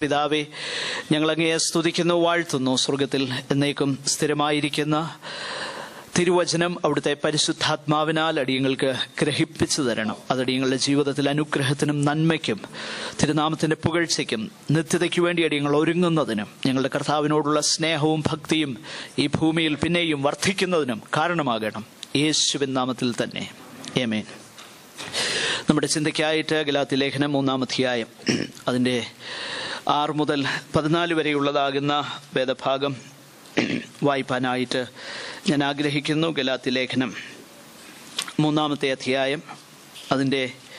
പിതാവേ ഞങ്ങൾ അങ്ങയെ സ്തുതിക്കുന്നു വാഴ്ത്തുന്നു സ്വർഗത്തിൽ എന്നേക്കും സ്ഥിരമായിരിക്കുന്ന തിരുവചനം അവിടുത്തെ പരിശുദ്ധാത്മാവിനാൽ അടിയങ്ങൾക്ക് ഗ്രഹിപ്പിച്ചു തരണം അതടിയങ്ങളുടെ ജീവിതത്തിൽ അനുഗ്രഹത്തിനും നന്മയ്ക്കും തിരുനാമത്തിന്റെ പുകഴ്ചയ്ക്കും നിത്യതയ്ക്ക് വേണ്ടി അടിയങ്ങൾ ഒരുങ്ങുന്നതിനും ഞങ്ങളുടെ കർത്താവിനോടുള്ള സ്നേഹവും ഭക്തിയും ഈ ഭൂമിയിൽ പിന്നെയും വർദ്ധിക്കുന്നതിനും കാരണമാകണം യേശുവിൻ നാമത്തിൽ തന്നെ ഏമേൻ നമ്മുടെ ചിന്തയ്ക്കായിട്ട് ഗലാത്തി ലേഖനം മൂന്നാം അധ്യായം അതിൻ്റെ ആറ് മുതൽ പതിനാല് വരെയുള്ളതാകുന്ന വേദഭാഗം വായിപ്പാനായിട്ട് ഞാൻ ആഗ്രഹിക്കുന്നു ഗലാത്തി ലേഖനം മൂന്നാമത്തെ അധ്യായം അതിൻ്റെ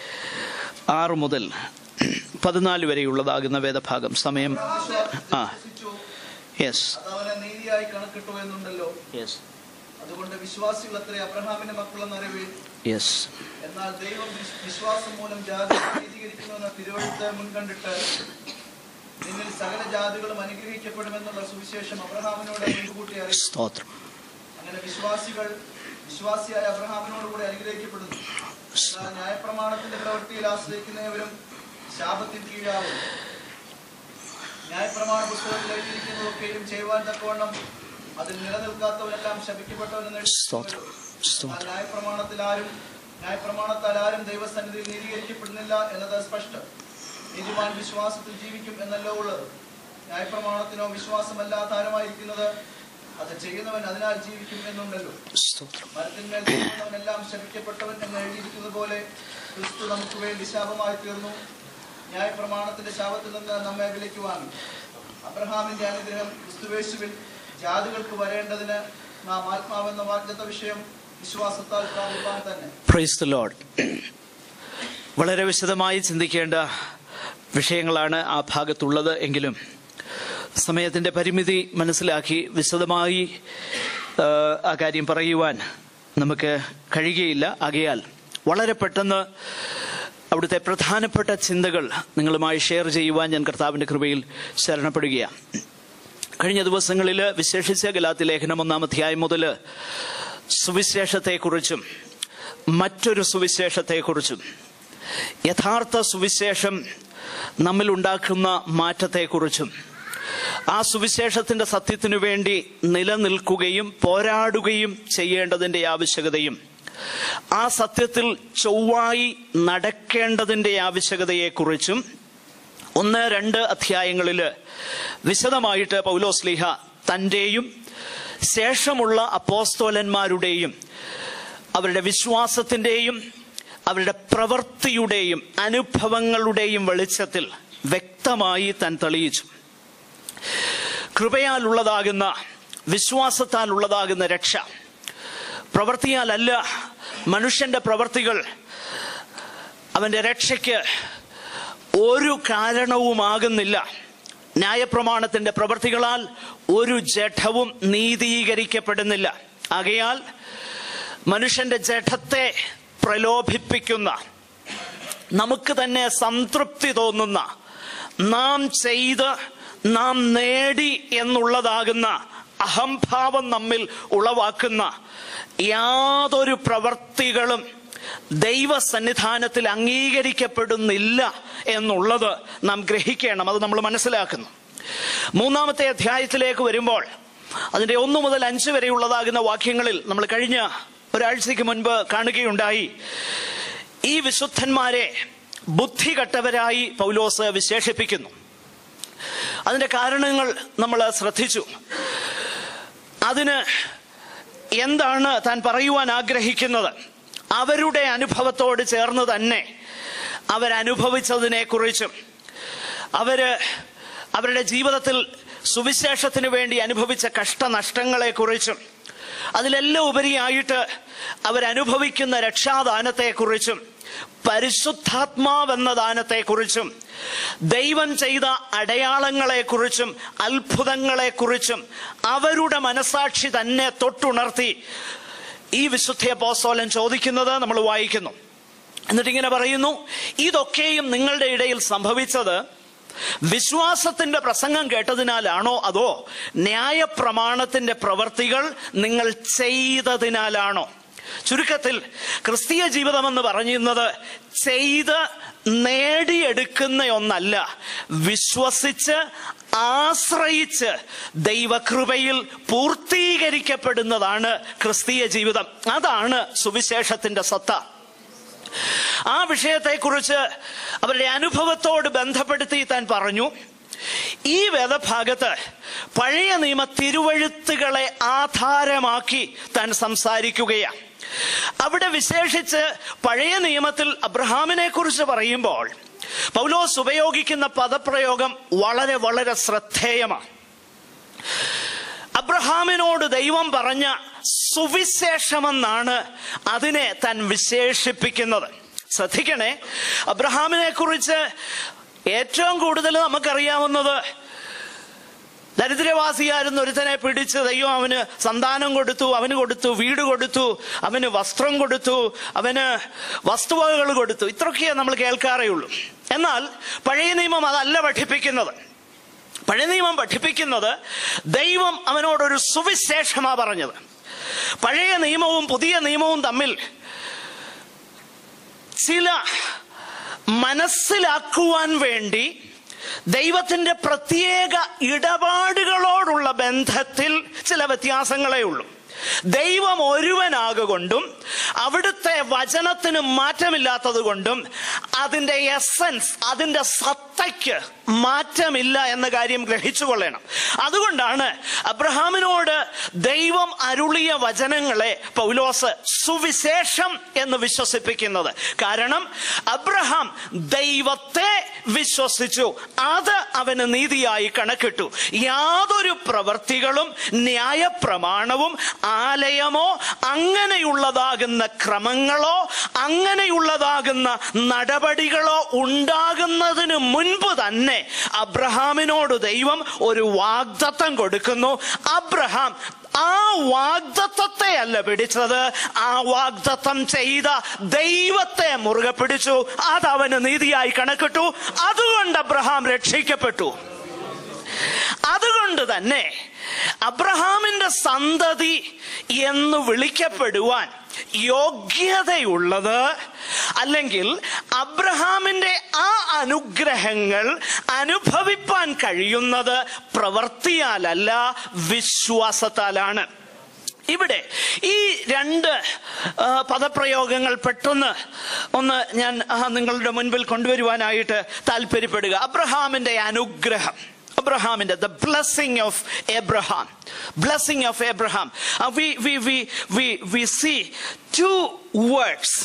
ആറ് മുതൽ പതിനാല് വരെയുള്ളതാകുന്ന വേദഭാഗം സമയം ആ യെസ് അതവനെ നീതിയായി കണക്കിട്ടു എന്നുണ്ടല്ലോ യെസ് അതുകൊണ്ട് വിശ്വാസികൾ അത്ര അബ്രഹാമിന്റെ മക്കളെന്ന് അറിവിൽ യെസ് എന്നാൽ ദൈവം വിശ്- വിശ്വാസം മൂലം ജാതി നീതീകരിക്കുന്നുവെന്ന തിരുവഴുത്ത് മുൻകണ്ടിട്ട് നിന്നിൽ സകല ജാതികളും അനുഗ്രഹിക്കപ്പെടുമെന്നുള്ള സുവിശേഷം അബ്രഹാമിനോട് മുൻകൂട്ടി അറിയിച്ചു സ്തോത്രം അങ്ങനെ വിശ്വാസികൾ വിശ്വാസിയായ അബ്രഹാമിനോട് കൂടി അനുഗ്രഹിക്കപ്പെടുന്നു എന്നാൽ ന്യായപ്രമാണത്തിന്റെ പ്രവൃത്തിയിൽ ആശ്രയിക്കുന്നവരും ശാപത്തിൽ കീഴാവും ന്യായപ്രമാണ പുസ്തകത്തിൽ എഴുതിയിരിക്കുന്നതൊക്കെയും ചെയ്യുവാൻ തക്കവണ്ണം അതിൽ നിലനിൽക്കാത്തവരെല്ലാം ശപിക്കപ്പെട്ടവരെന്ന് സ്തോത്രം എന്നാൽ സ്തോത്രം ന്യായപ്രമാണത്തിൽ ആരും ന്യായപ്രമാണത്താൽ ആരും ദൈവസന്നിധിയിൽ നീതീകരിക്കപ്പെടുന്നില്ല എന്നത് സ്പഷ്ടം നീതിമാൻ വിശ്വാസത്തിൽ ജീവിക്കും എന്നല്ലോ ഉള്ളത് ന്യായപ്രമാണത്തിനോ വിശ്വാസമല്ലാത്ത ആരുമായിരിക്കുന്നത് അത് ചെയ്യുന്നവൻ അതിനാൽ ജീവിക്കും എന്നുണ്ടല്ലോ സ്തോത്രം മരത്തിന്മേൽ നിൽക്കുന്നവനെല്ലാം ശപിക്കപ്പെട്ടവൻ എന്ന് എഴുതിയിരിക്കുന്നത് പോലെ ക്രിസ്തു നമുക്ക് വേണ്ടി ശാപമായി തീർന്നു ന്യായപ്രമാണത്തിന്റെ ശാപത്തിൽ നിന്ന് നമ്മെ വിലയ്ക്ക് വാങ്ങി അബ്രഹാമിന്റെ അനുഗ്രഹം ക്രിസ്തുവേശുവിൽ ജാതികൾക്ക് വരേണ്ടതിന് നാം ആത്മാവെന്ന വാഗ്ദത്ത വിഷയം വിശ്വാസത്താൽ പ്രാപിപ്പാൻ തന്നെ പ്രൈസ് ദ ലോഡ് വളരെ വിശദമായി ചിന്തിക്കേണ്ട വിഷയങ്ങളാണ് ആ ഭാഗത്തുള്ളത് എങ്കിലും സമയത്തിൻ്റെ പരിമിതി മനസ്സിലാക്കി വിശദമായി ആ, ആ കാര്യം പറയുവാൻ നമുക്ക് കഴിയുകയില്ല ആകയാൽ വളരെ പെട്ടെന്ന് അവിടുത്തെ പ്രധാനപ്പെട്ട ചിന്തകൾ നിങ്ങളുമായി ഷെയർ ചെയ്യുവാൻ ഞാൻ കർത്താവിൻ്റെ കൃപയിൽ ശരണപ്പെടുകയാണ് കഴിഞ്ഞ ദിവസങ്ങളിൽ വിശേഷിച്ച ഗലാത്തി ലേഖനം ഒന്നാം അധ്യായം മുതൽ സുവിശേഷത്തെക്കുറിച്ചും മറ്റൊരു സുവിശേഷത്തെക്കുറിച്ചും യഥാർത്ഥ സുവിശേഷം നമ്മിൽ ഉണ്ടാക്കുന്ന മാറ്റത്തെക്കുറിച്ചും ആ സുവിശേഷത്തിന്റെ സത്യത്തിനു വേണ്ടി നിലനിൽക്കുകയും പോരാടുകയും ചെയ്യേണ്ടതിന്റെ ആവശ്യകതയും ആ സത്യത്തിൽ ചൊവ്വായി നടക്കേണ്ടതിന്റെ ആവശ്യകതയെക്കുറിച്ചും ഒന്ന് രണ്ട് അധ്യായങ്ങളിൽ വിശദമായിട്ട് പൗലോസ്ലിഹ തൻ്റെയും ശേഷമുള്ള അപ്പോസ്തോലന്മാരുടെയും അവരുടെ വിശ്വാസത്തിൻ്റെയും അവരുടെ പ്രവൃത്തിയുടെയും അനുഭവങ്ങളുടെയും വെളിച്ചത്തിൽ വ്യക്തമായി താൻ തെളിയിച്ചു കൃപയാലുള്ളതാകുന്ന വിശ്വാസത്താലുള്ളതാകുന്ന രക്ഷ പ്രവൃത്തിയാലല്ല മനുഷ്യന്റെ പ്രവൃത്തികൾ അവന്റെ രക്ഷയ്ക്ക് ഒരു കാരണവുമാകുന്നില്ല ന്യായപ്രമാണത്തിന്റെ പ്രവൃത്തികളാൽ ഒരു ജഡവും നീതീകരിക്കപ്പെടുന്നില്ല ആകയാൽ മനുഷ്യന്റെ ജഡത്തെ പ്രലോഭിപ്പിക്കുന്ന നമുക്ക് തന്നെ സംതൃപ്തി തോന്നുന്ന നാം ചെയ്ത് നാം നേടി എന്നുള്ളതാകുന്ന അഹംഭാവം നമ്മിൽ ഉളവാക്കുന്ന യാതൊരു പ്രവർത്തികളും ദൈവസന്നിധാനത്തിൽ അംഗീകരിക്കപ്പെടുന്നില്ല എന്നുള്ളത് നാം ഗ്രഹിക്കണം അത് നമ്മൾ മനസ്സിലാക്കുന്നു മൂന്നാമത്തെ അധ്യായത്തിലേക്ക് വരുമ്പോൾ അതിന്റെ ഒന്ന് മുതൽ അഞ്ച് വരെയുള്ളതാകുന്ന വാക്യങ്ങളിൽ നമ്മൾ കഴിഞ്ഞ ഒരാഴ്ചയ്ക്ക് മുൻപ് കാണുകയുണ്ടായി ഈ വിശുദ്ധന്മാരെ ബുദ്ധികെട്ടവരായി പൗലോസ് വിശേഷിപ്പിക്കുന്നു അതിന്റെ കാരണങ്ങൾ നമ്മൾ ശ്രദ്ധിച്ചു അതിന് എന്താണ് താൻ പറയുവാൻ ആഗ്രഹിക്കുന്നത് അവരുടെ അനുഭവത്തോട് ചേർന്ന് തന്നെ അവരനുഭവിച്ചതിനെ കുറിച്ചും അവര് അവരുടെ ജീവിതത്തിൽ സുവിശേഷത്തിന് വേണ്ടി അനുഭവിച്ച കഷ്ടനഷ്ടങ്ങളെ കുറിച്ചും അതിലെല്ലാം ഉപരിയായിട്ട് അവരനുഭവിക്കുന്ന രക്ഷാദാനത്തെക്കുറിച്ചും പരിശുദ്ധാത്മാവെന്ന ദാനത്തെക്കുറിച്ചും ദൈവം ചെയ്ത അടയാളങ്ങളെക്കുറിച്ചും അത്ഭുതങ്ങളെക്കുറിച്ചും അവരുടെ മനസാക്ഷി തന്നെ തൊട്ടുണർത്തി ഈ വിശുദ്ധ പോസോലൻ ചോദിക്കുന്നത് നമ്മൾ വായിക്കുന്നു എന്നിട്ട് ഇങ്ങനെ പറയുന്നു ഇതൊക്കെയും നിങ്ങളുടെ ഇടയിൽ സംഭവിച്ചത് വിശ്വാസത്തിന്റെ പ്രസംഗം കേട്ടതിനാലാണോ അതോ ന്യായപ്രമാണത്തിന്റെ പ്രവർത്തികൾ നിങ്ങൾ ചെയ്തതിനാലാണോ ചുരുക്കത്തിൽ ക്രിസ്തീയ ജീവിതം എന്ന് പറയുന്നത് ചെയ്ത് നേടിയെടുക്കുന്ന ഒന്നല്ല വിശ്വസിച്ച് ആശ്രയിച്ച് ദൈവകൃപയിൽ പൂർത്തീകരിക്കപ്പെടുന്നതാണ് ക്രിസ്തീയ ജീവിതം അതാണ് സുവിശേഷത്തിന്റെ സത്ത ആ വിഷയത്തെക്കുറിച്ച് അവരുടെ അനുഭവത്തോട് ബന്ധപ്പെടുത്തി താൻ പറഞ്ഞു ഈ വേദഭാഗത്ത് പഴയ നിയമ തിരുവഴുത്തുകളെ ആധാരമാക്കി താൻ സംസാരിക്കുകയാണ് അവിടെ വിശേഷിച്ച് പഴയ നിയമത്തിൽ അബ്രഹാമിനെ കുറിച്ച് പറയുമ്പോൾ പൗലോസ് ഉപയോഗിക്കുന്ന പദപ്രയോഗം വളരെ വളരെ ശ്രദ്ധേയമാണ് അബ്രഹാമിനോട് ദൈവം പറഞ്ഞ സുവിശേഷമെന്നാണ് അതിനെ താൻ വിശേഷിപ്പിക്കുന്നത് ശ്രദ്ധിക്കണേ അബ്രഹാമിനെ കുറിച്ച് ഏറ്റവും കൂടുതൽ നമുക്കറിയാവുന്നത് ദരിദ്രവാസിയായിരുന്ന ഒരുത്തനെ പിടിച്ച് ദൈവം അവന് സന്താനം കൊടുത്തു അവന് കൊടുത്തു വീട് കൊടുത്തു അവന് വസ്ത്രം കൊടുത്തു അവന് വസ്തുവകകൾ കൊടുത്തു ഇത്രയൊക്കെയേ നമ്മൾ കേൾക്കാറേ ഉള്ളൂ എന്നാൽ പഴയ നിയമം അതല്ല പഠിപ്പിക്കുന്നത് പഴയ നിയമം പഠിപ്പിക്കുന്നത് ദൈവം അവനോടൊരു സുവിശേഷമാ പറഞ്ഞത് പഴയ നിയമവും പുതിയ നിയമവും തമ്മിൽ ചില മനസ്സിലാക്കുവാൻ വേണ്ടി ദൈവത്തിന്റെ പ്രത്യേക ഇടപാടുകളോടുള്ള ബന്ധത്തിൽ ചില വ്യത്യാസങ്ങളേ ഉള്ളൂ ദൈവം ഒരുവനാകൊണ്ടും അവിടുത്തെ വചനത്തിന് മാറ്റമില്ലാത്തത് കൊണ്ടും അതിന്റെ എസൻസ് അതിന്റെ സത്തയ്ക്ക് മാറ്റമില്ല എന്ന കാര്യം ഗ്രഹിച്ചു കൊള്ളണം അതുകൊണ്ടാണ് അബ്രഹാമിനോട് ദൈവം അരുളിയ വചനങ്ങളെ പൗലോസ് സുവിശേഷം എന്ന് വിശ്വസിപ്പിക്കുന്നത് കാരണം അബ്രഹാം ദൈവത്തെ വിശ്വസിച്ചു അത് അവന് നീതിയായി കണക്കിട്ടു യാതൊരു പ്രവർത്തികളും ന്യായപ്രമാണവും ആലയമോ അങ്ങനെയുള്ളതാകുന്ന ക്രമങ്ങളോ അങ്ങനെയുള്ളതാകുന്ന നടപടികളോ ഉണ്ടാകുന്നതിന് മുൻപ് തന്നെ അബ്രഹാമിനോട് ദൈവം ഒരു വാഗ്ദത്തം കൊടുക്കുന്നു അബ്രഹാം ആ വാഗ്ദത്തത്തെ അല്ല പിടിച്ചത് ആ വാഗ്ദത്തം ചെയ്ത ദൈവത്തെ മുറുകെ പിടിച്ചു അത് അവന് നീതിയായി കണക്കിട്ടു അതുകൊണ്ട് അബ്രഹാം രക്ഷിക്കപ്പെട്ടു അതുകൊണ്ട് തന്നെ അബ്രഹാമിന്റെ സന്തതി എന്ന് വിളിക്കപ്പെടുവാൻ യോഗ്യതയുള്ളത് അല്ലെങ്കിൽ അബ്രഹാമിന്റെ ആ അനുഗ്രഹങ്ങൾ അനുഭവിപ്പാൻ കഴിയുന്നത് പ്രവൃത്തിയാലല്ല വിശ്വാസത്താലാണ് ഇവിടെ ഈ രണ്ട് ആ, പദപ്രയോഗങ്ങൾ പെട്ടെന്ന് ഒന്ന് ഞാൻ ആ, നിങ്ങളുടെ മുൻപിൽ കൊണ്ടുവരുവാനായിട്ട് താല്പര്യപ്പെടുക അബ്രഹാമിന്റെ അനുഗ്രഹം അബ്രഹാമിന്റെ the blessing of Abraham blessing of Abraham we we we we we see two words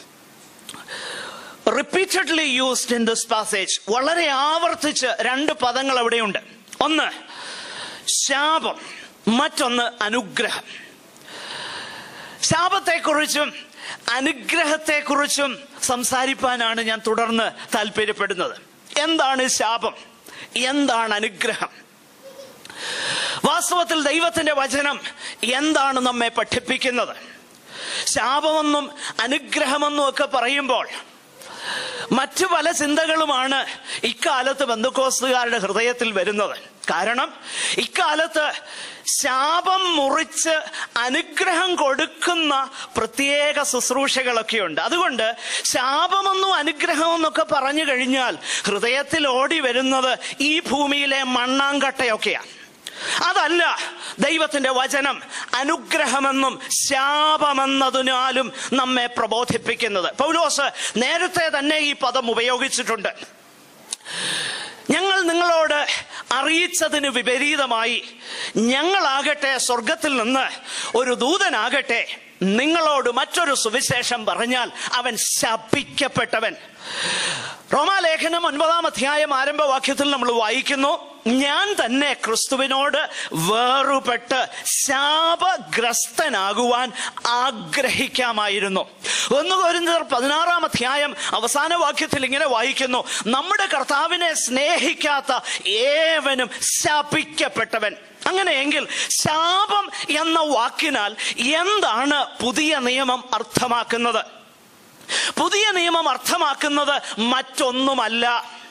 repeatedly used in this passage വളരെ ആവർത്തിച്ച് രണ്ട് പദങ്ങൾ അവിടെയുണ്ട് ഒന്ന് ശാപം മറ്റൊന്ന് അനുഗ്രഹം ശാപത്തെക്കുറിച്ചും അനുഗ്രഹത്തെക്കുറിച്ചും സംസാരിപ്പാനാണ് ഞാൻ തുടർന്ന് താല്പര്യപ്പെടുന്നത് എന്താണ് ശാപം എന്താണ് അനുഗ്രഹം വാസ്തവത്തിൽ ദൈവത്തിന്റെ വചനം എന്താണ് നമ്മെ പഠിപ്പിക്കുന്നത് ശാപമെന്നും അനുഗ്രഹമെന്നും ഒക്കെ പറയുമ്പോൾ മറ്റു പല ചിന്തകളുമാണ് ഇക്കാലത്ത് ബന്ധുക്കോസുകാരുടെ ഹൃദയത്തിൽ വരുന്നത് കാരണം ഇക്കാലത്ത് ശാപം മുറിച്ച് അനുഗ്രഹം കൊടുക്കുന്ന പ്രത്യേക ശുശ്രൂഷകളൊക്കെയുണ്ട് അതുകൊണ്ട് ശാപമെന്നും അനുഗ്രഹമെന്നൊക്കെ പറഞ്ഞു കഴിഞ്ഞാൽ ഹൃദയത്തിൽ ഓടി വരുന്നത് ഈ ഭൂമിയിലെ മണ്ണാങ്കട്ടയൊക്കെയാണ് അതല്ല ദൈവത്തിന്റെ വചനം അനുഗ്രഹമെന്നും ശാപമെന്നതിനാലും നമ്മെ പ്രബോധിപ്പിക്കുന്നത് പൗലോസ് നേരത്തെ തന്നെ ഈ പദം ഉപയോഗിച്ചിട്ടുണ്ട് ഞങ്ങൾ നിങ്ങളോട് അറിയിച്ചതിന് വിപരീതമായി ഞങ്ങളാകട്ടെ സ്വർഗത്തിൽ നിന്ന് ഒരു ദൂതനാകട്ടെ നിങ്ങളോട് മറ്റൊരു സുവിശേഷം പറഞ്ഞാൽ അവൻ ശപിക്കപ്പെട്ടവൻ റോമാലേഖനം ഒൻപതാം അധ്യായം ആരംഭവാക്യത്തിൽ നമ്മൾ വായിക്കുന്നു ഞാൻ തന്നെ ക്രിസ്തുവിനോട് വേറുപെട്ട് ശാപഗ്രസ്തനാകുവാൻ ആഗ്രഹിക്കാമായിരുന്നു ഒന്ന് കോരിന്തർ പതിനാറാം അധ്യായം അവസാന വാക്യത്തിൽ ഇങ്ങനെ വായിക്കുന്നു നമ്മുടെ കർത്താവിനെ സ്നേഹിക്കാത്ത ഏവനും ശപിക്കപ്പെട്ടവൻ അങ്ങനെയെങ്കിൽ ശാപം എന്ന വാക്കിനാൽ എന്താണ് പുതിയ നിയമം അർത്ഥമാക്കുന്നത് പുതിയ നിയമം അർത്ഥമാക്കുന്നത് മറ്റൊന്നുമല്ല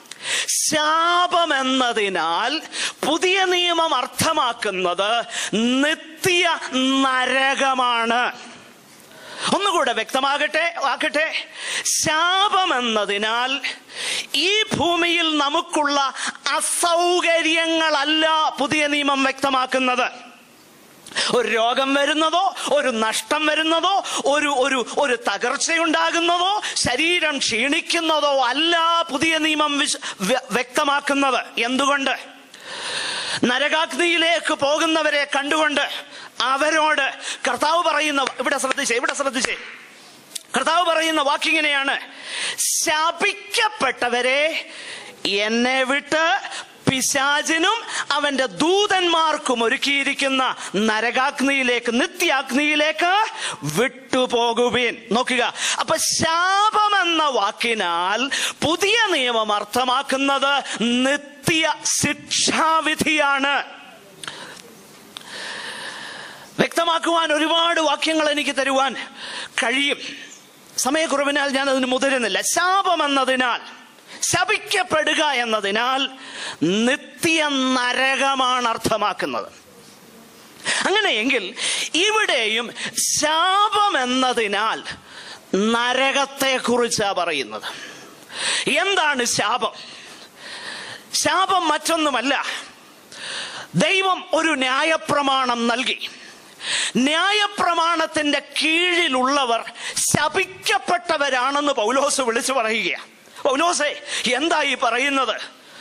ശാപമെന്നതിനാൽ പുതിയ നിയമം അർത്ഥമാക്കുന്നത് നിത്യ നരകമാണ് ഒന്നുകൂടെ വ്യക്തമാകട്ടെ ആക്കട്ടെ ശാപമെന്നതിനാൽ ഈ ഭൂമിയിൽ നമുക്കുള്ള അസൗകര്യങ്ങളല്ല പുതിയ നിയമം വ്യക്തമാക്കുന്നത് ഒരു രോഗം വരുന്നതോ ഒരു നഷ്ടം വരുന്നതോ ഒരു ഒരു ഒരു തകർച്ചയുണ്ടാകുന്നതോ ശരീരം ക്ഷീണിക്കുന്നതോ അല്ല പുതിയ നിയമം വിശ- വ്യ- വ്യക്തമാക്കുന്നത് എന്തുകൊണ്ട് നരകാഗ്നിയിലേക്ക് പോകുന്നവരെ കണ്ടുകൊണ്ട് അവരോട് കർത്താവ് പറയുന്ന ഇവിടെ ശ്രദ്ധിച്ചേ ഇവിടെ ശ്രദ്ധിച്ചേ കർത്താവ് പറയുന്ന വാക്കിങ്ങനെയാണ് ശപിക്കപ്പെട്ടവരെ എന്നെ വിട്ട് പിശാചിനും അവന്റെ ദൂതന്മാർക്കും ഒരുക്കിയിരിക്കുന്ന നരകാഗ്നിയിലേക്ക് നിത്യാഗ്നിയിലേക്ക് വിട്ടുപോകുവിൻ നോക്കുക അപ്പൊ ശാപമെന്ന വാക്കിനാൽ പുതിയ നിയമം അർത്ഥമാക്കുന്നത് നിത്യ ശിക്ഷാവിധിയാണ് വ്യക്തമാക്കുവാൻ ഒരുപാട് വാക്യങ്ങൾ എനിക്ക് തരുവാൻ കഴിയും സമയക്കുറവിനാൽ ഞാൻ അതിന് മുതിരുന്നില്ല ശാപം എന്നതിനാൽ ശപിക്കപ്പെടുക എന്നതിനാൽ നിത്യ നരകമാണ് അർത്ഥമാക്കുന്നത് അങ്ങനെയെങ്കിൽ ഇവിടെയും ശാപം എന്നതിനാൽ നരകത്തെ കുറിച്ചാണ് പറയുന്നത് എന്താണ് ശാപം ശാപം മറ്റൊന്നുമല്ല ദൈവം ഒരു ന്യായപ്രമാണം നൽകി ന്യായപ്രമാണത്തിന്റെ കീഴിലുള്ളവർ ശപിക്കപ്പെട്ടവരാണെന്ന് പൗലോസ് വിളിച്ചു പറയുകയാണ് പൗലോസെ എന്താ ഈ പറയുന്നത്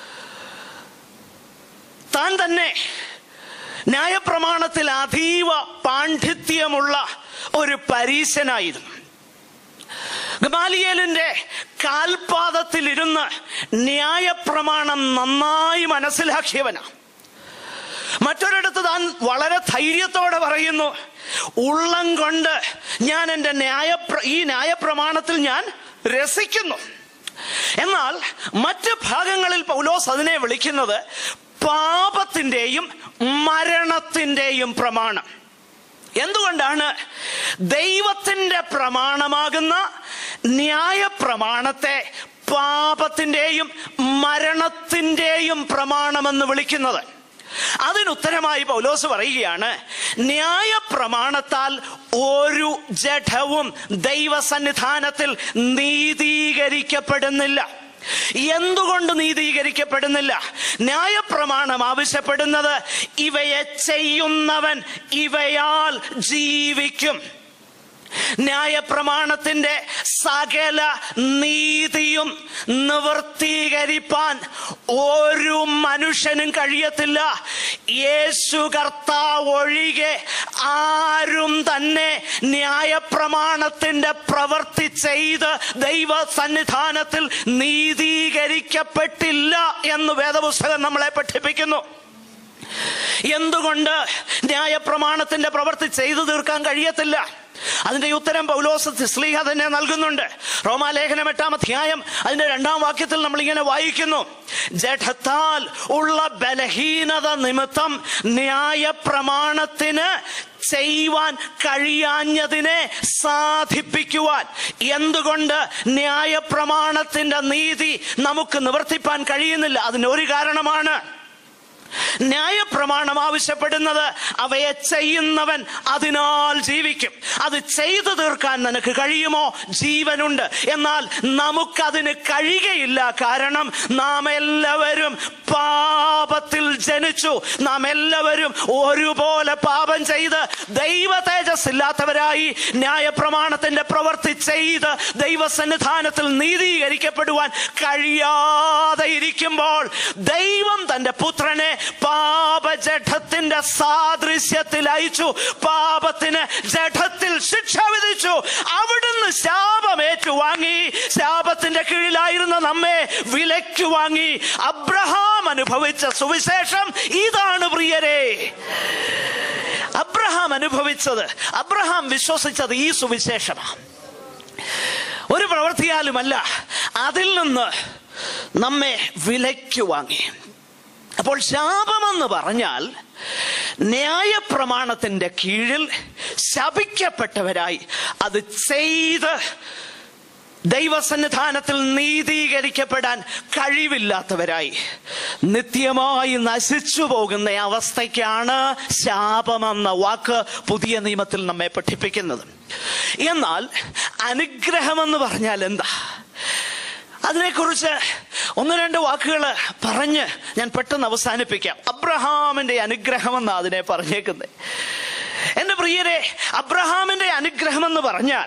താൻ തന്നെ ന്യായപ്രമാണത്തിൽ അതീവ പാണ്ഡിത്യമുള്ള ഒരു പരീശനായിരുന്നു ഗമാലിയേലിന്റെ കാൽപാദത്തിലിരുന്ന് ന്യായപ്രമാണം നന്നായി മനസ്സിലാക്കിയവനാണ് മറ്റൊരിടത്ത് താൻ വളരെ ധൈര്യത്തോടെ പറയുന്നു ഉള്ളം കൊണ്ട് ഞാൻ എൻ്റെ ന്യായ ഈ ന്യായപ്രമാണത്തിൽ ഞാൻ രസിക്കുന്നു എന്നാൽ മറ്റ് ഭാഗങ്ങളിൽ പൗലോസ് അതിനെ വിളിക്കുന്നത് പാപത്തിൻ്റെയും മരണത്തിൻ്റെയും പ്രമാണം എന്തുകൊണ്ടാണ് ദൈവത്തിന്റെ പ്രമാണമാകുന്ന ന്യായപ്രമാണത്തെ പാപത്തിൻ്റെയും മരണത്തിൻ്റെയും പ്രമാണമെന്ന് വിളിക്കുന്നത് അതിനുത്തരമായി പൗലോസ് പറയുകയാണ് ന്യായപ്രമാണത്താൽ ഒരു ജഡവും ദൈവസന്നിധാനത്തിൽ നീതീകരിക്കപ്പെടുന്നില്ല എന്തുകൊണ്ട് നീതീകരിക്കപ്പെടുന്നില്ല ന്യായപ്രമാണം ആവശ്യപ്പെടുന്നത് ഇവയെ ചെയ്യുന്നവൻ ഇവയാൽ ജീവിക്കും ന്യായപ്രമാണത്തിന്റെ സകല നീതിയും നിവർത്തീകരിപ്പാൻ ഒരു മനുഷ്യനും കഴിയത്തില്ല യേശു കർത്താവ് ഒഴികെ ആരും തന്നെ ന്യായപ്രമാണത്തിന്റെ പ്രവൃത്തി ചെയ്ത് ദൈവ സന്നിധാനത്തിൽ നീതീകരിക്കപ്പെട്ടില്ല എന്ന് വേദപുസ്തകം നമ്മളെ പഠിപ്പിക്കുന്നു എന്തുകൊണ്ട് ന്യായപ്രമാണത്തിന്റെ പ്രവൃത്തി ചെയ്തു തീർക്കാൻ കഴിയത്തില്ല അതിന്റെ ഉത്തരം പൗലോസ് സ്ലീഹ തന്നെ നൽകുന്നുണ്ട് റോമാലേഖനം എട്ടാം അധ്യായം അതിന്റെ രണ്ടാം വാക്യത്തിൽ നമ്മൾ ഇങ്ങനെ വായിക്കുന്നു ജഡത്താൽ ഉള്ള ബലഹീനത നിമിത്തം ന്യായപ്രമാണത്തിന് ചെയ്യുവാൻ കഴിയാഞ്ഞതിനെ സാധിപ്പിക്കുവാൻ എന്തുകൊണ്ട് ന്യായപ്രമാണത്തിന്റെ നീതി നമുക്ക് നിവർത്തിപ്പാൻ കഴിയുന്നില്ല അതിനൊരു കാരണമാണ് ന്യായപ്രമാണം ആവശ്യപ്പെടുന്നത് അവയെ ചെയ്യുന്നവൻ അതിനാൽ ജീവിക്കും അത് ചെയ്തു തീർക്കാൻ നിനക്ക് കഴിയുമോ ജീവനുണ്ട് എന്നാൽ നമുക്കതിന് കഴിയുകയില്ല കാരണം നാം എല്ലാവരും പാപത്തിൽ ജനിച്ചു നാം എല്ലാവരും ഒരുപോലെ പാപം ചെയ്ത് ദൈവ തേജസ് ഇല്ലാത്തവരായി ന്യായപ്രമാണത്തിന്റെ പ്രവൃത്തി ചെയ്ത് ദൈവസന്നിധാനത്തിൽ നീതീകരിക്കപ്പെടുവാൻ കഴിയാതെ ഇരിക്കുമ്പോൾ ദൈവം തന്റെ പുത്രനെ പാപജഠത്തിന്റെ സാദൃശ്യത്തിൽ അയച്ചു പാപത്തിന് ജഠത്തിൽ ശിക്ഷ വിധിച്ചു അവിടുന്ന് ശാപം ഏറ്റുവാങ്ങി ശാപത്തിന്റെ കീഴിലായിരുന്ന നമ്മെ വിലയ്ക്ക് വാങ്ങി അബ്രഹാം അനുഭവിച്ച സുവിശേഷം ഇതാണ് പ്രിയരെ അബ്രഹാം അനുഭവിച്ചത് അബ്രഹാം വിശ്വസിച്ചത് ഈ സുവിശേഷമാണ് ഒരു പ്രവൃത്തിയാലുമല്ല അതിൽ നിന്ന് നമ്മെ വിലയ്ക്ക് വാങ്ങി അപ്പോൾ ശാപമെന്ന് പറഞ്ഞാൽ ന്യായപ്രമാണത്തിന്റെ കീഴിൽ ശപിക്കപ്പെട്ടവരായി അത് ചെയ്ത് ദൈവസന്നിധാനത്തിൽ നീതീകരിക്കപ്പെടാൻ കഴിവില്ലാത്തവരായി നിത്യമായി നശിച്ചു പോകുന്ന അവസ്ഥയ്ക്കാണ് ശാപമെന്ന വാക്ക് പുതിയ നിയമത്തിൽ നമ്മെ പഠിപ്പിക്കുന്നത് എന്നാൽ അനുഗ്രഹമെന്ന് പറഞ്ഞാൽ എന്താ അതിനെക്കുറിച്ച് ഒന്ന് രണ്ട് വാക്കുകൾ പറഞ്ഞ് ഞാൻ പെട്ടെന്ന് അവസാനിപ്പിക്കാം അബ്രഹാമിന്റെ അനുഗ്രഹമെന്നാണ് അതിനെ പറഞ്ഞേക്കുന്നത് എന്റെ പ്രിയരെ അബ്രഹാമിന്റെ അനുഗ്രഹമെന്ന് പറഞ്ഞാൽ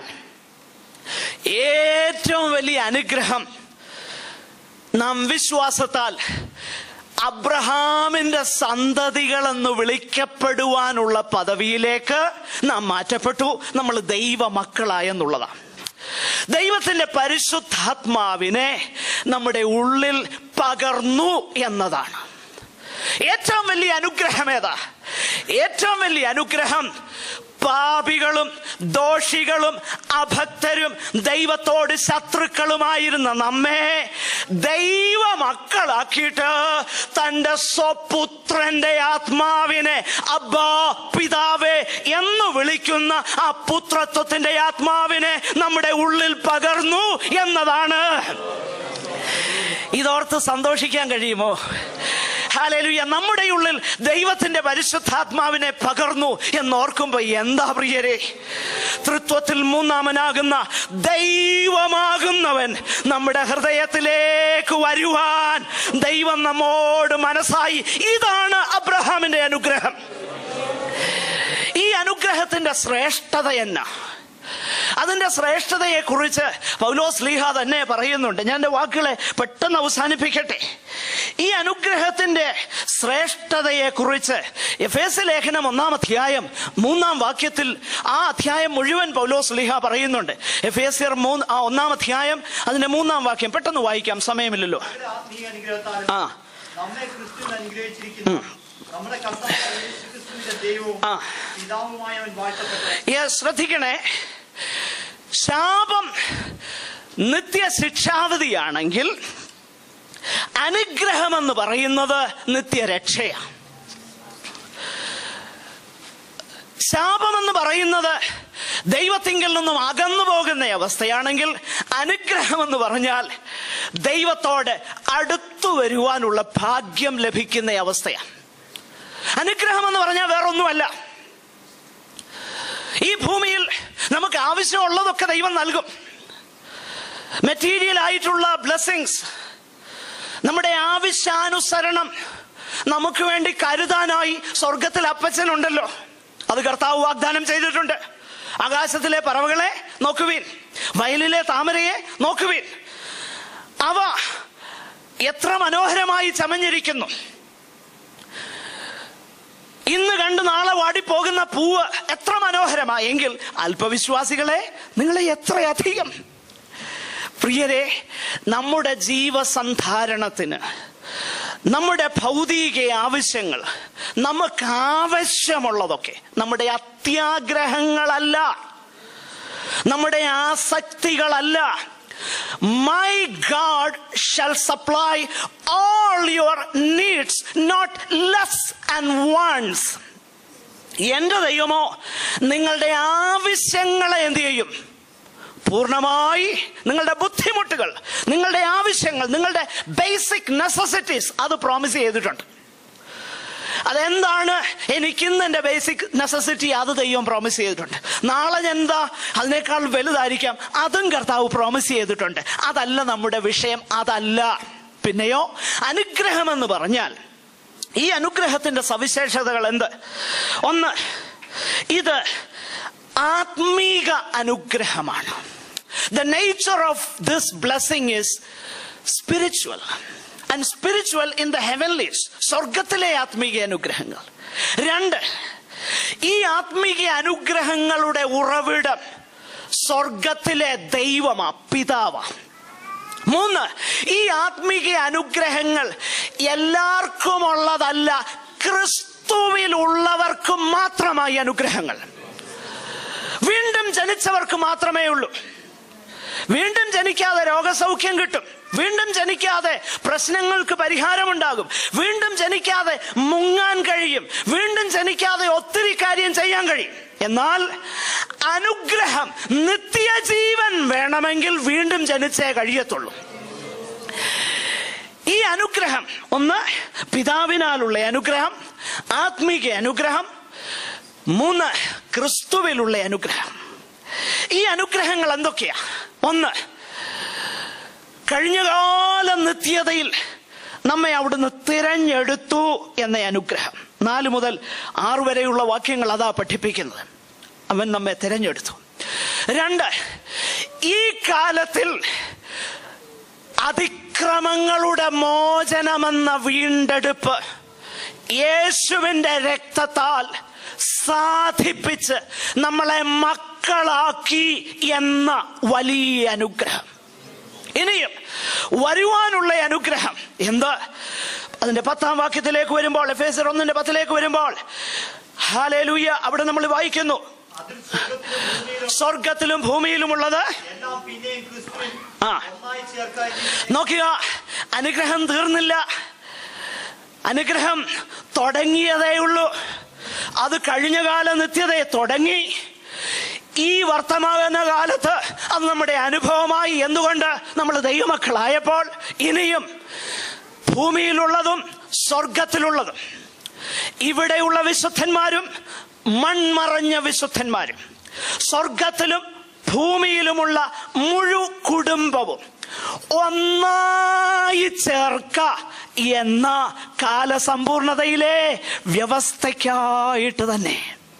ഏറ്റവും വലിയ അനുഗ്രഹം നാം വിശ്വാസത്താൽ അബ്രഹാമിന്റെ സന്തതികൾ എന്ന് വിളിക്കപ്പെടുവാനുള്ള പദവിയിലേക്ക് നാം മാറ്റപ്പെട്ടു നമ്മൾ ദൈവ മക്കളായെന്നുള്ളതാണ് ദൈവത്തിന്റെ പരിശുദ്ധാത്മാവിനെ നമ്മുടെ ഉള്ളിൽ പകർന്നു എന്നതാണ് ഏറ്റവും വലിയ അനുഗ്രഹം ഏതാ ഏറ്റവും വലിയ അനുഗ്രഹം പാപികളും ദോഷികളും അഭക്തരും ദൈവത്തോട് ശത്രുക്കളുമായിരുന്ന നമ്മെ ദൈവ മക്കളാക്കിയിട്ട് തന്റെ സ്വപുത്രന്റെ ആത്മാവിനെ അബ്ബാ പിതാവേ എന്ന് വിളിക്കുന്ന ആ പുത്രത്വത്തിന്റെ ആത്മാവിനെ നമ്മുടെ ഉള്ളിൽ പകർന്നു എന്നതാണ് ഇതോർത്ത് സന്തോഷിക്കാൻ കഴിയുമോ ഹാലേലുയ നമ്മുടെ ഉള്ളിൽ ദൈവത്തിന്റെ പരിശുദ്ധാത്മാവിനെ പകർന്നു എന്നോർക്കുമ്പോ എന്താ പ്രിയരെ തൃത്വത്തിൽ മൂന്നാമനാകുന്ന ദൈവമാകുന്നവൻ നമ്മുടെ ഹൃദയത്തിലേക്ക് വരുവാൻ ദൈവം നമ്മോട് മനസ്സായി ഇതാണ് അബ്രഹാമിന്റെ അനുഗ്രഹം ഈ അനുഗ്രഹത്തിന്റെ ശ്രേഷ്ഠത എന്നാ അതിന്റെ ശ്രേഷ്ഠതയെ കുറിച്ച് പൗലോസ് ലീഹ തന്നെ പറയുന്നുണ്ട് ഞാൻ എൻ്റെ വാക്കുകളെ പെട്ടെന്ന് അവസാനിപ്പിക്കട്ടെ ഈ അനുഗ്രഹത്തിന്റെ ശ്രേഷ്ഠതയെ കുറിച്ച് എഫ് എസ് ലേഖനം ഒന്നാം അധ്യായം മൂന്നാം വാക്യത്തിൽ ആ അധ്യായം മുഴുവൻ പൗലോസ് ലീഹ പറയുന്നുണ്ട് എഫ് എസ് മൂന്ന് ആ ഒന്നാം അധ്യായം അതിന്റെ മൂന്നാം വാക്യം പെട്ടെന്ന് വായിക്കാം സമയമില്ലല്ലോ നമ്മുടെ ആത്മീയ അനുഗ്രഹത്താൽ ആ നമ്മെ ക്രിസ്തുവിൽ അനുഗ്രഹിച്ചിരിക്കുന്നു നമ്മുടെ കർത്താവായ യേശു ക്രിസ്തുവിന്റെ ദൈവവും ആ. പിതാവുമായവൻ വാഴ്ത്തപ്പെട്ടു യെ ശ്രദ്ധിക്കണേ ശാപം നിത്യശിക്ഷാവധിയാണെങ്കിൽ അനുഗ്രഹമെന്ന് പറയുന്നത് നിത്യരക്ഷയാണ് ശാപമെന്ന് പറയുന്നത് ദൈവത്തിങ്കിൽ നിന്നും അകന്നു പോകുന്ന അവസ്ഥയാണെങ്കിൽ അനുഗ്രഹമെന്ന് പറഞ്ഞാൽ ദൈവത്തോട് അടുത്തു വരുവാനുള്ള ഭാഗ്യം ലഭിക്കുന്ന അവസ്ഥയാണ് അനുഗ്രഹമെന്ന് പറഞ്ഞാൽ വേറൊന്നുമല്ല ഈ ഭൂമിയിൽ നമുക്ക് ആവശ്യമുള്ളതൊക്കെ ദൈവം നൽകും മെറ്റീരിയൽ ആയിട്ടുള്ള ബ്ലെസ്സിങ്സ് നമ്മുടെ ആവശ്യാനുസരണം നമുക്ക് വേണ്ടി കരുതാനായി സ്വർഗത്തിൽ അപ്പച്ചനുണ്ടല്ലോ അത് കർത്താവ് വാഗ്ദാനം ചെയ്തിട്ടുണ്ട് ആകാശത്തിലെ പറവകളെ നോക്കുവീൻ വയലിലെ താമരയെ നോക്കുവീൻ അവ എത്ര മനോഹരമായി ചമഞ്ഞിരിക്കുന്നു ഇന്ന് കണ്ട് നാളെ വാടിപ്പോകുന്ന പൂവ് എത്ര മനോഹരമായെങ്കിൽ അല്പവിശ്വാസികളെ നിങ്ങളെ എത്രയധികം പ്രിയരെ നമ്മുടെ ജീവസന്ധാരണത്തിന് നമ്മുടെ ഭൗതിക ആവശ്യങ്ങൾ നമുക്ക് ആവശ്യമുള്ളതൊക്കെ നമ്മുടെ അത്യാഗ്രഹങ്ങളല്ല നമ്മുടെ ആസക്തികളല്ല my God shall supply all your needs not less and wants എന്റെ ദൈവമോ നിങ്ങളുടെ ആവശ്യങ്ങളെ എന്ത് ചെയ്യും പൂർണ്ണമായി നിങ്ങളുടെ ബുദ്ധിമുട്ടുകൾ നിങ്ങളുടെ ആവശ്യങ്ങൾ നിങ്ങളുടെ ബേസിക് നെസസിറ്റീസ് അത് പ്രോമിസ് ചെയ്തിട്ടുണ്ട് അതെന്താണ് എനിക്കിന്ന് എൻ്റെ ബേസിക് നെസസിറ്റി അത് ദൈവം പ്രോമിസ് ചെയ്തിട്ടുണ്ട് നാളെ ഞാൻ എന്താ അതിനേക്കാൾ വലുതായിരിക്കാം അതും കർത്താവ് പ്രോമിസ് ചെയ്തിട്ടുണ്ട് അതല്ല നമ്മുടെ വിഷയം അതല്ല പിന്നെയോ അനുഗ്രഹം എന്ന് പറഞ്ഞാൽ ഈ അനുഗ്രഹത്തിന്റെ സവിശേഷതകൾ എന്ത് ഒന്ന് ഇത് ആത്മീക അനുഗ്രഹമാണ് the nature of this blessing is spiritual and spiritual in the heavenlies സ്വർഗത്തിലെ ആത്മീക അനുഗ്രഹങ്ങൾ രണ്ട് ഈ ആത്മീക അനുഗ്രഹങ്ങളുടെ ഉറവിടം സ്വർഗത്തിലെ ദൈവമാ പിതാവാ മൂന്ന് ഈ ആത്മീക അനുഗ്രഹങ്ങൾ എല്ലാവർക്കും ഉള്ളതല്ല ക്രിസ്തുവിലുള്ളവർക്കും മാത്രമായി അനുഗ്രഹങ്ങൾ വീണ്ടും ജനിച്ചവർക്ക് മാത്രമേ ഉള്ളൂ വീണ്ടും ജനിക്കാതെ രോഗസൗഖ്യം കിട്ടും വീണ്ടും ജനിക്കാതെ പ്രശ്നങ്ങൾക്ക് പരിഹാരമുണ്ടാകും വീണ്ടും ജനിക്കാതെ മുങ്ങാൻ കഴിയും വീണ്ടും ജനിക്കാതെ ഒത്തിരി കാര്യം ചെയ്യാൻ കഴിയും എന്നാൽ അനുഗ്രഹം നിത്യജീവൻ വേണമെങ്കിൽ വീണ്ടും ജനിച്ചേ കഴിയത്തുള്ളൂ ഈ അനുഗ്രഹം ഒന്ന് പിതാവിനാലുള്ള അനുഗ്രഹം ആത്മീക അനുഗ്രഹം മൂന്ന് ക്രിസ്തുവിലുള്ള അനുഗ്രഹം ഈ അനുഗ്രഹങ്ങൾ എന്തൊക്കെയാ ഒന്ന് കഴിഞ്ഞകാല നിത്യതയിൽ നമ്മെ അവിടുന്ന് തിരഞ്ഞെടുത്തു എന്ന അനുഗ്രഹം നാല് മുതൽ ആറ് വരെയുള്ള വാക്യങ്ങൾ അതാ പഠിപ്പിക്കുന്നത് അവൻ നമ്മെ തിരഞ്ഞെടുത്തു രണ്ട് ഈ കാലത്തിൽ അതിക്രമങ്ങളുടെ മോചനമെന്ന വീണ്ടെടുപ്പ് യേശുവിന്റെ രക്തത്താൽ സാധിപ്പിച്ച് നമ്മളെ മക്കളാക്കി എന്ന വലിയ അനുഗ്രഹം ഇനിയും വരുവാനുള്ള അനുഗ്രഹം എന്ത് അതിന്റെ പത്താം വാക്യത്തിലേക്ക് വരുമ്പോൾ എഫേസർ ഒന്നിന്റെ പത്തിലേക്ക് വരുമ്പോൾ ഹാലേലൂയ അവിടെ നമ്മൾ വായിക്കുന്നു അതിൽ സ്വർഗ്ഗത്തിലും ഭൂമിയിലും സ്വർഗത്തിലും ഭൂമിയിലുമുള്ളത് എല്ലാം പിന്നെയും ക്രിസ്തുവിൽ ആ. ഒന്നായി ചേർക്കാൻ നോക്കുക അനുഗ്രഹം തീർന്നില്ല അനുഗ്രഹം തുടങ്ങിയതേയുള്ളൂ അത് കഴിഞ്ഞ കാല നിത്യതയെ തുടങ്ങി ഈ വർത്തമാന കാലത്ത് അത് നമ്മുടെ അനുഭവമായി എന്തുകൊണ്ട് നമ്മൾ ദൈവമക്കളായപ്പോൾ ഇനിയും ഭൂമിയിലുള്ളതും സ്വർഗത്തിലുള്ളതും ഇവിടെയുള്ള വിശുദ്ധന്മാരും മൺമറഞ്ഞ വിശുദ്ധന്മാരും സ്വർഗത്തിലും ഭൂമിയിലുമുള്ള മുഴു കുടുംബവും ഒന്നായി ചേർക്ക എന്ന കാലസമ്പൂർണതയിലെ വ്യവസ്ഥയ്ക്കായിട്ട് തന്നെ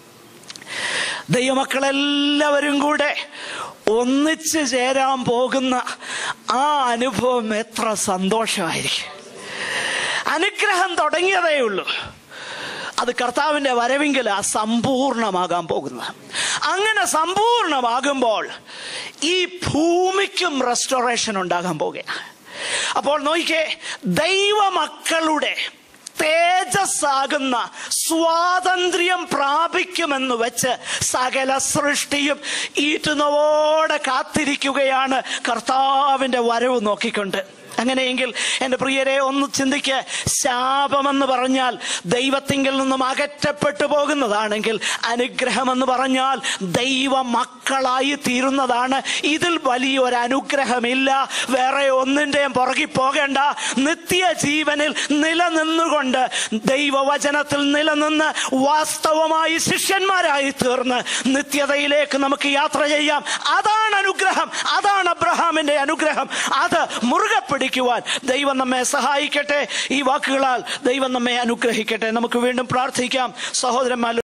ദൈവമക്കളെല്ലാവരും കൂടെ ഒന്നിച്ചു ചേരാൻ പോകുന്ന ആ അനുഭവം എത്ര സന്തോഷമായിരിക്കും അനുഗ്രഹം തുടങ്ങിയതേ ഉള്ളൂ അത് കർത്താവിന്റെ വരവിങ്കിൽ ആ സമ്പൂർണമാകാൻ പോകുന്നത് അങ്ങനെ സമ്പൂർണമാകുമ്പോൾ ഈ ഭൂമിക്കും റെസ്റ്റോറേഷൻ ഉണ്ടാകാൻ പോകുകയാണ് അപ്പോൾ നോക്കിക്കേ ദൈവമക്കളുടെ തേജസ്സാകുന്ന സ്വാതന്ത്ര്യം പ്രാപിക്കുമെന്ന് വെച്ച് സകല സൃഷ്ടിയും ഈറ്റുന്നവോടെ കാത്തിരിക്കുകയാണ് കർത്താവിന്റെ വരവ് നോക്കിക്കൊണ്ട് അങ്ങനെയെങ്കിൽ എൻ്റെ പ്രിയരെ ഒന്ന് ചിന്തിക്ക് ശാപമെന്ന് പറഞ്ഞാൽ ദൈവത്തിങ്കിൽ നിന്നും അകറ്റപ്പെട്ടു പോകുന്നതാണെങ്കിൽ അനുഗ്രഹമെന്ന് പറഞ്ഞാൽ ദൈവ മക്കളായി തീരുന്നതാണ് ഇതിൽ വലിയൊരു അനുഗ്രഹമില്ല വേറെ ഒന്നിൻ്റെയും പുറകിൽ പോകേണ്ട നിത്യജീവനിൽ നിലനിന്നുകൊണ്ട് ദൈവവചനത്തിൽ നിലനിന്ന് വാസ്തവമായി ശിഷ്യന്മാരായി തീർന്ന് നിത്യതയിലേക്ക് നമുക്ക് യാത്ര ചെയ്യാം അതാണ് അനുഗ്രഹം അതാണ് അബ്രഹാമിന്റെ അനുഗ്രഹം അത് മുറുകെ പിടിക്കുവാൻ ദൈവം നമ്മെ സഹായിക്കട്ടെ ഈ വാക്കുകളാൽ ദൈവം നമ്മെ അനുഗ്രഹിക്കട്ടെ നമുക്ക് വീണ്ടും പ്രാർത്ഥിക്കാം സഹോദരന്മാർ